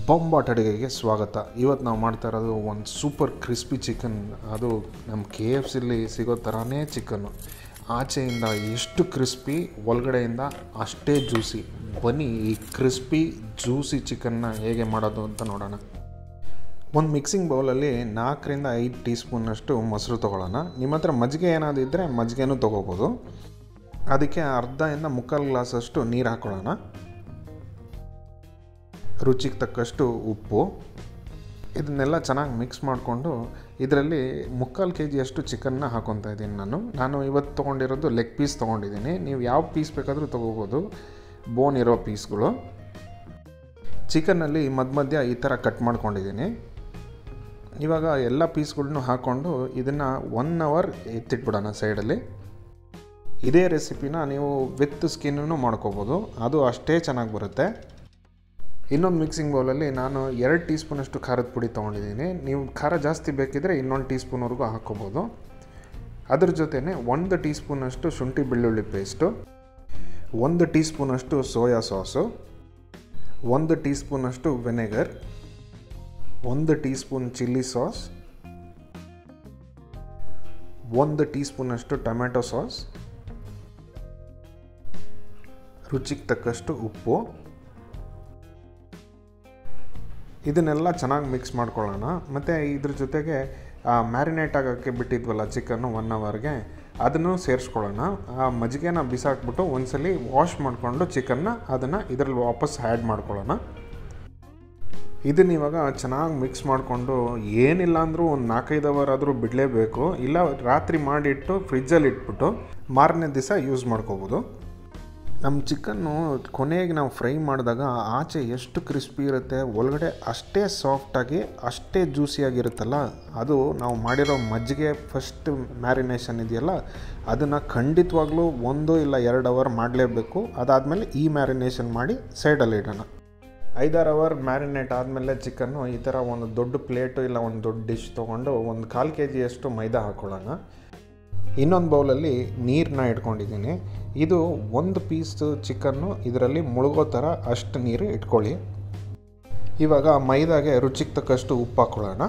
ಬೊಂಬಾಟ್ ಅಡುಗೆಗೆ ಸ್ವಾಗತ ಇವತ್ತು ನಾವು ಮಾಡ್ತಾ ಇರೋದು ಒಂದು ಸೂಪರ್ ಕ್ರಿಸ್ಪಿ ಚಿಕನ್ ಅದು ನಮ್ಮ ಕೆ ಎಫ್ ಸಿಲಿ ಸಿಗೋ ಥರನೇ ಚಿಕನ್ನು ಆಚೆಯಿಂದ ಎಷ್ಟು ಕ್ರಿಸ್ಪಿ ಒಳಗಡೆಯಿಂದ ಅಷ್ಟೇ ಜ್ಯೂಸಿ ಬನ್ನಿ ಈ ಕ್ರಿಸ್ಪಿ ಜ್ಯೂಸಿ ಚಿಕನ್ನ ಹೇಗೆ ಮಾಡೋದು ಅಂತ ನೋಡೋಣ ಒಂದು ಮಿಕ್ಸಿಂಗ್ ಬೌಲಲ್ಲಿ ನಾಲ್ಕರಿಂದ ಐದು ಟೀ ಸ್ಪೂನಷ್ಟು ಮೊಸರು ತೊಗೊಳ್ಳೋಣ ನಿಮ್ಮ ಹತ್ರ ಮಜ್ಜಿಗೆ ಏನಾದರೂ ಇದ್ದರೆ ಮಜ್ಜಿಗೆನೂ ತೊಗೋಬೋದು ಅದಕ್ಕೆ ಅರ್ಧದಿಂದ ಮುಕ್ಕಾಲು ಗ್ಲಾಸಷ್ಟು ನೀರು ಹಾಕ್ಕೊಳ್ಳೋಣ ರುಚಿಗೆ ತಕ್ಕಷ್ಟು ಉಪ್ಪು ಇದನ್ನೆಲ್ಲ ಚೆನ್ನಾಗಿ ಮಿಕ್ಸ್ ಮಾಡಿಕೊಂಡು ಇದರಲ್ಲಿ ಮುಕ್ಕಾಲು ಕೆ ಜಿಯಷ್ಟು ಚಿಕನ್ನ ಹಾಕೊತಾ ಇದ್ದೀನಿ ನಾನು ನಾನು ಇವತ್ತು ತೊಗೊಂಡಿರೋದು ಲೆಗ್ ಪೀಸ್ ತೊಗೊಂಡಿದ್ದೀನಿ ನೀವು ಯಾವ ಪೀಸ್ ಬೇಕಾದರೂ ತೊಗೋಬೋದು ಬೋನ್ ಇರೋ ಪೀಸ್ಗಳು ಚಿಕನ್ನಲ್ಲಿ ಮಧ್ಯ ಮಧ್ಯ ಈ ಥರ ಕಟ್ ಮಾಡ್ಕೊಂಡಿದ್ದೀನಿ ಇವಾಗ ಎಲ್ಲ ಪೀಸ್ಗಳ್ನೂ ಹಾಕ್ಕೊಂಡು ಇದನ್ನು ಒನ್ ಅವರ್ ಎತ್ತಿಟ್ಬಿಡೋಣ ಸೈಡಲ್ಲಿ ಇದೇ ರೆಸಿಪಿನ ನೀವು ವಿತ್ ಸ್ಕಿನ್ನೂ ಮಾಡ್ಕೋಬೋದು ಅದು ಅಷ್ಟೇ ಚೆನ್ನಾಗಿ ಬರುತ್ತೆ ಇನ್ನೊಂದು ಮಿಕ್ಸಿಂಗ್ ಬೌಲಲ್ಲಿ ನಾನು ಎರಡು ಟೀ ಸ್ಪೂನಷ್ಟು ಖಾರದ ಪುಡಿ ತೊಗೊಂಡಿದ್ದೀನಿ ನೀವು ಖಾರ ಜಾಸ್ತಿ ಬೇಕಿದ್ರೆ ಇನ್ನೊಂದು ಟೀ ಸ್ಪೂನ್ವರೆಗೂ ಹಾಕ್ಕೋಬೋದು ಅದ್ರ ಜೊತೆನೇ ಒಂದು ಟೀ ಸ್ಪೂನಷ್ಟು ಶುಂಠಿ ಬೆಳ್ಳುಳ್ಳಿ ಪೇಸ್ಟು ಒಂದು ಟೀ ಸ್ಪೂನಷ್ಟು ಸೋಯಾ ಸಾಸು ಒಂದು ಟೀ ಸ್ಪೂನಷ್ಟು ವೆನೆಗರ್ ಒಂದು ಟೀ ಸ್ಪೂನ್ ಚಿಲ್ಲಿ ಸಾಸ್ ಒಂದು ಟೀ ಸ್ಪೂನಷ್ಟು ಟೊಮ್ಯಾಟೊ ಸಾಸ್ ರುಚಿಗೆ ತಕ್ಕಷ್ಟು ಉಪ್ಪು ಇದನ್ನೆಲ್ಲ ಚೆನ್ನಾಗಿ ಮಿಕ್ಸ್ ಮಾಡ್ಕೊಳ್ಳೋಣ ಮತ್ತು ಇದ್ರ ಜೊತೆಗೆ ಮ್ಯಾರಿನೇಟ್ ಆಗೋಕ್ಕೆ ಬಿಟ್ಟಿದ್ವಲ್ಲ ಚಿಕನ್ನು ಒನ್ ಅವರ್ಗೆ ಅದನ್ನು ಸೇರಿಸ್ಕೊಳ್ಳೋಣ ಆ ಮಜ್ಜಿಗೆನ ಬಿಸಾಕ್ಬಿಟ್ಟು ಒಂದ್ಸಲಿ ವಾಶ್ ಮಾಡಿಕೊಂಡು ಚಿಕನ್ನ ಅದನ್ನು ಇದರಲ್ಲಿ ವಾಪಸ್ ಆ್ಯಡ್ ಮಾಡ್ಕೊಳ್ಳೋಣ ಇದನ್ನ ಇವಾಗ ಚೆನ್ನಾಗಿ ಮಿಕ್ಸ್ ಮಾಡಿಕೊಂಡು ಏನಿಲ್ಲ ಅಂದರೂ ಒಂದು ನಾಲ್ಕೈದು ಅವರ್ ಆದರೂ ಬಿಡಲೇಬೇಕು ಇಲ್ಲ ರಾತ್ರಿ ಮಾಡಿಟ್ಟು ಫ್ರಿಜ್ಜಲ್ಲಿ ಇಟ್ಬಿಟ್ಟು ಮಾರನೇ ದಿವಸ ಯೂಸ್ ಮಾಡ್ಕೋಬೋದು ನಮ್ಮ ಚಿಕನ್ನು ಕೊನೆಗೆ ನಾವು ಫ್ರೈ ಮಾಡಿದಾಗ ಆಚೆ ಎಷ್ಟು ಕ್ರಿಸ್ಪಿ ಇರುತ್ತೆ ಒಳಗಡೆ ಅಷ್ಟೇ ಸಾಫ್ಟಾಗಿ ಅಷ್ಟೇ ಜ್ಯೂಸಿಯಾಗಿರುತ್ತಲ್ಲ ಅದು ನಾವು ಮಾಡಿರೋ ಮಜ್ಜಿಗೆ ಫಸ್ಟ್ ಮ್ಯಾರಿನೇಷನ್ ಇದೆಯಲ್ಲ ಅದನ್ನು ಖಂಡಿತವಾಗ್ಲೂ ಒಂದು ಇಲ್ಲ ಎರಡು ಅವರ್ ಮಾಡಲೇಬೇಕು ಅದಾದಮೇಲೆ ಈ ಮ್ಯಾರಿನೇಷನ್ ಮಾಡಿ ಸೈಡಲ್ಲಿ ಇಡೋಣ ಐದಾರು ಅವರ್ ಮ್ಯಾರಿನೇಟ್ ಆದಮೇಲೆ ಚಿಕನ್ನು ಈ ಥರ ಒಂದು ದೊಡ್ಡ ಪ್ಲೇಟು ಇಲ್ಲ ಒಂದು ದೊಡ್ಡ ಡಿಶ್ ತೊಗೊಂಡು ಒಂದು ಕಾಲು ಕೆ ಜಿಯಷ್ಟು ಮೈದಾ ಹಾಕ್ಕೊಳ್ಳೋಣ ಇನ್ನೊಂದು ಬೌಲಲ್ಲಿ ನೀರನ್ನ ಇಟ್ಕೊಂಡಿದ್ದೀನಿ ಇದು ಒಂದು ಪೀಸ್ ಚಿಕನ್ನು ಇದರಲ್ಲಿ ಮುಳುಗೋ ಥರ ಅಷ್ಟು ನೀರು ಇಟ್ಕೊಳ್ಳಿ ಇವಾಗ ಮೈದಾಗೆ ರುಚಿಗೆ ತಕ್ಕಷ್ಟು ಉಪ್ಪು ಹಾಕ್ಕೊಳ್ಳೋಣ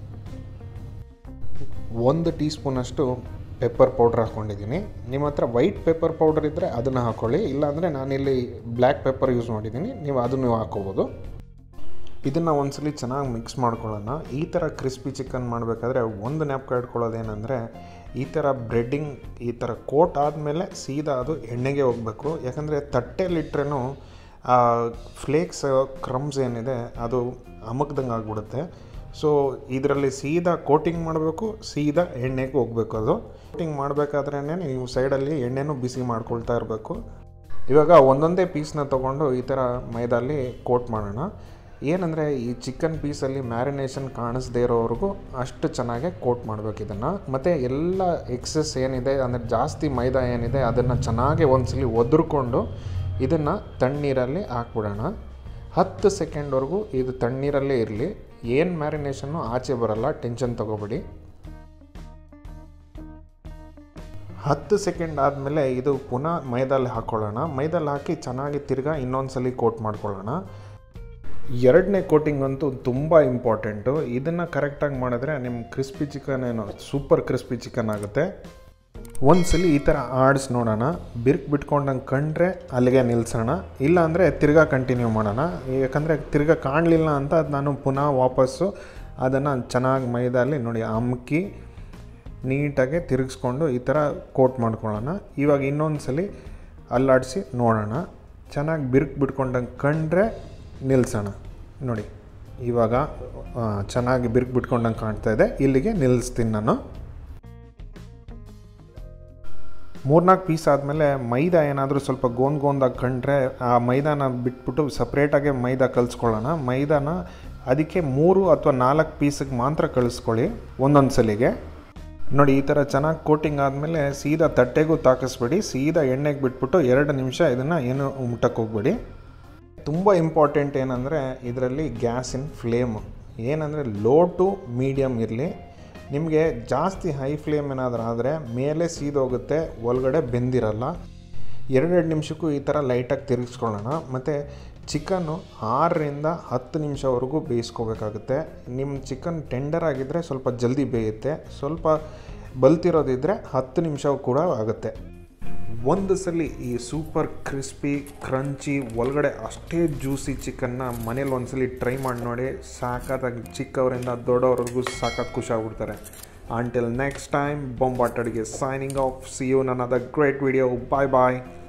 ಒಂದು ಟೀ ಸ್ಪೂನಷ್ಟು ಪೆಪ್ಪರ್ ಪೌಡ್ರ್ ಹಾಕ್ಕೊಂಡಿದ್ದೀನಿ ನಿಮ್ಮ ಹತ್ರ ವೈಟ್ ಪೆಪ್ಪರ್ ಪೌಡರ್ ಇದ್ದರೆ ಅದನ್ನು ಹಾಕ್ಕೊಳ್ಳಿ ಇಲ್ಲಾಂದರೆ ನಾನಿಲ್ಲಿ ಬ್ಲ್ಯಾಕ್ ಪೆಪ್ಪರ್ ಯೂಸ್ ಮಾಡಿದ್ದೀನಿ ನೀವು ಅದನ್ನು ಹಾಕ್ಕೋಬೋದು ಇದನ್ನು ಒಂದ್ಸಲಿ ಚೆನ್ನಾಗಿ ಮಿಕ್ಸ್ ಮಾಡ್ಕೊಳ್ಳೋಣ ಈ ಥರ ಕ್ರಿಸ್ಪಿ ಚಿಕನ್ ಮಾಡಬೇಕಾದ್ರೆ ಒಂದು ಜ್ಞಾಪಕ ಇಟ್ಕೊಳ್ಳೋದೇನೆಂದರೆ ಈ ಥರ ಬ್ರೆಡ್ಡಿಂಗ್ ಈ ಥರ ಕೋಟ್ ಆದಮೇಲೆ ಸೀದಾ ಅದು ಎಣ್ಣೆಗೆ ಹೋಗಬೇಕು ಯಾಕಂದರೆ ತಟ್ಟೆಲಿಟ್ರೇನು ಆ ಫ್ಲೇಕ್ಸ್ ಕ್ರಮ್ಸ್ ಏನಿದೆ ಅದು ಅಮಕ್ದಂಗೆ ಆಗಿಬಿಡುತ್ತೆ ಸೊ ಇದರಲ್ಲಿ ಸೀದಾ ಕೋಟಿಂಗ್ ಮಾಡಬೇಕು ಸೀದಾ ಎಣ್ಣೆಗೆ ಹೋಗಬೇಕು ಅದು ಕೋಟಿಂಗ್ ಮಾಡಬೇಕಾದ್ರೇ ನೀವು ಸೈಡಲ್ಲಿ ಎಣ್ಣೆನೂ ಬಿಸಿ ಮಾಡ್ಕೊಳ್ತಾ ಇರಬೇಕು ಇವಾಗ ಒಂದೊಂದೇ ಪೀಸ್ನ ತೊಗೊಂಡು ಈ ಥರ ಮೈದಲ್ಲಿ ಕೋಟ್ ಮಾಡೋಣ ಏನಂದರೆ ಈ ಚಿಕನ್ ಪೀಸಲ್ಲಿ ಮ್ಯಾರಿನೇಷನ್ ಕಾಣಿಸ್ದೇ ಇರೋವರೆಗೂ ಅಷ್ಟು ಚೆನ್ನಾಗೆ ಕೋಟ್ ಮಾಡಬೇಕು ಇದನ್ನು ಮತ್ತು ಎಲ್ಲ ಎಕ್ಸಸ್ ಏನಿದೆ ಅಂದರೆ ಜಾಸ್ತಿ ಮೈದಾ ಏನಿದೆ ಅದನ್ನು ಚೆನ್ನಾಗಿ ಒಂದ್ಸಲಿ ಒದ್ರಕೊಂಡು ಇದನ್ನು ತಣ್ಣೀರಲ್ಲಿ ಹಾಕ್ಬಿಡೋಣ ಹತ್ತು ಸೆಕೆಂಡ್ವರೆಗೂ ಇದು ತಣ್ಣೀರಲ್ಲೇ ಇರಲಿ ಏನು ಮ್ಯಾರಿನೇಷನ್ನು ಆಚೆ ಬರಲ್ಲ ಟೆನ್ಷನ್ ತೊಗೋಬೇಡಿ ಹತ್ತು ಸೆಕೆಂಡ್ ಆದಮೇಲೆ ಇದು ಪುನಃ ಮೈದಲ್ಲಿ ಹಾಕ್ಕೊಳ್ಳೋಣ ಮೈದಲ್ಲಿ ಹಾಕಿ ಚೆನ್ನಾಗಿ ತಿರ್ಗಾ ಇನ್ನೊಂದು ಸಲ ಕೋಟ್ ಮಾಡ್ಕೊಳ್ಳೋಣ ಎರಡನೇ ಕೋಟಿಂಗ್ ಅಂತೂ ತುಂಬ ಇಂಪಾರ್ಟೆಂಟು ಇದನ್ನು ಕರೆಕ್ಟಾಗಿ ಮಾಡಿದ್ರೆ ನಿಮ್ಮ ಕ್ರಿಸ್ಪಿ ಚಿಕನ್ ಏನೋ ಸೂಪರ್ ಕ್ರಿಸ್ಪಿ ಚಿಕನ್ ಆಗುತ್ತೆ ಒಂದ್ಸಲಿ ಈ ಥರ ಆಡಿಸ್ ನೋಡೋಣ ಬಿರ್ಕ್ ಬಿಟ್ಕೊಂಡಂಗೆ ಕಂಡ್ರೆ ಅಲ್ಲಿಗೆ ನಿಲ್ಲಿಸೋಣ ಇಲ್ಲ ಅಂದರೆ ತಿರ್ಗಾ ಕಂಟಿನ್ಯೂ ಮಾಡೋಣ ಯಾಕಂದರೆ ತಿರ್ಗಾ ಕಾಣಲಿಲ್ಲ ಅಂತ ಅದು ನಾನು ಪುನಃ ವಾಪಸ್ಸು ಅದನ್ನು ಚೆನ್ನಾಗಿ ಮೈದಲ್ಲಿ ನೋಡಿ ಅಮ್ಕಿ ನೀಟಾಗಿ ತಿರುಗಿಸ್ಕೊಂಡು ಈ ಥರ ಕೋಟ್ ಮಾಡ್ಕೊಳ್ಳೋಣ ಇವಾಗ ಇನ್ನೊಂದು ಸಲ ಅಲ್ಲಾಡಿಸಿ ನೋಡೋಣ ಚೆನ್ನಾಗಿ ಬಿರ್ಕ್ ಬಿಟ್ಕೊಂಡಂಗೆ ಕಂಡ್ರೆ ನಿಲ್ಲಿಸೋಣ ನೋಡಿ ಇವಾಗ ಚೆನ್ನಾಗಿ ಬಿರ್ಕ್ ಬಿಟ್ಕೊಂಡಂಗೆ ಕಾಣ್ತಾ ಇದೆ ಇಲ್ಲಿಗೆ ನಿಲ್ಲಿಸ್ತೀನಿ ನಾನು ಮೂರ್ನಾಲ್ಕು ಪೀಸ್ ಆದಮೇಲೆ ಮೈದಾ ಏನಾದರೂ ಸ್ವಲ್ಪ ಗೋಂದ್ ಗೋಂದಾಗಿ ಕಂಡ್ರೆ ಆ ಮೈದಾನ ಬಿಟ್ಬಿಟ್ಟು ಸಪ್ರೇಟಾಗೆ ಮೈದಾ ಕಲಿಸ್ಕೊಳ್ಳೋಣ ಮೈದಾನ ಅದಕ್ಕೆ ಮೂರು ಅಥವಾ ನಾಲ್ಕು ಪೀಸಿಗೆ ಮಾತ್ರ ಕಳಿಸ್ಕೊಳ್ಳಿ ಒಂದೊಂದು ಸಲಿಗೆ ನೋಡಿ ಈ ಥರ ಚೆನ್ನಾಗಿ ಕೋಟಿಂಗ್ ಆದಮೇಲೆ ಸೀದಾ ತಟ್ಟೆಗೂ ತಾಕಿಸ್ಬೇಡಿ ಸೀದಾ ಎಣ್ಣೆಗೆ ಬಿಟ್ಬಿಟ್ಟು ಎರಡು ನಿಮಿಷ ಇದನ್ನು ಏನು ಮುಟ್ಟಕ್ಕೆ ಹೋಗ್ಬೇಡಿ ತುಂಬ ಇಂಪಾರ್ಟೆಂಟ್ ಏನಂದರೆ ಇದರಲ್ಲಿ ಗ್ಯಾಸಿನ ಫ್ಲೇಮ್ ಏನಂದರೆ ಲೋ ಟು ಮೀಡಿಯಮ್ ಇರಲಿ ನಿಮಗೆ ಜಾಸ್ತಿ ಹೈ ಫ್ಲೇಮ್ ಏನಾದರೂ ಆದರೆ ಮೇಲೆ ಸೀದೋಗುತ್ತೆ ಒಳಗಡೆ ಬೆಂದಿರಲ್ಲ ಎರಡೆರಡು ನಿಮಿಷಕ್ಕೂ ಈ ಥರ ಲೈಟಾಗಿ ತಿರುಗಿಸ್ಕೊಳ್ಳೋಣ ಮತ್ತು ಚಿಕನ್ನು ಆರರಿಂದ ಹತ್ತು ನಿಮಿಷವರೆಗೂ ಬೇಯಿಸ್ಕೋಬೇಕಾಗುತ್ತೆ ನಿಮ್ಮ ಚಿಕನ್ ಟೆಂಡರ್ ಆಗಿದ್ದರೆ ಸ್ವಲ್ಪ ಜಲ್ದಿ ಬೇಯುತ್ತೆ ಸ್ವಲ್ಪ ಬಲ್ತಿರೋದಿದ್ದರೆ ಹತ್ತು ನಿಮಿಷ ಕೂಡ ಆಗುತ್ತೆ ಒಂದು ಸಲ ಈ ಸೂಪರ್ ಕ್ರಿಸ್ಪಿ ಕ್ರಂಚಿ ಒಳಗಡೆ ಅಷ್ಟೇ ಜ್ಯೂಸಿ ಚಿಕನ್ನ ಮನೇಲಿ ಒಂದ್ಸಲಿ ಟ್ರೈ ಮಾಡಿ ನೋಡಿ ಸಾಕಾಗಿ ಚಿಕ್ಕವರಿಂದ ದೊಡ್ಡವ್ರಿಗೂ ಸಾಕಾಗಿ ಖುಷಿ ಆಗ್ಬಿಡ್ತಾರೆ until next time Bombat Adige signing off see you ನನ್ನ ಗ್ರೇಟ್ ವಿಡಿಯೋ ಬಾಯ್ ಬಾಯ್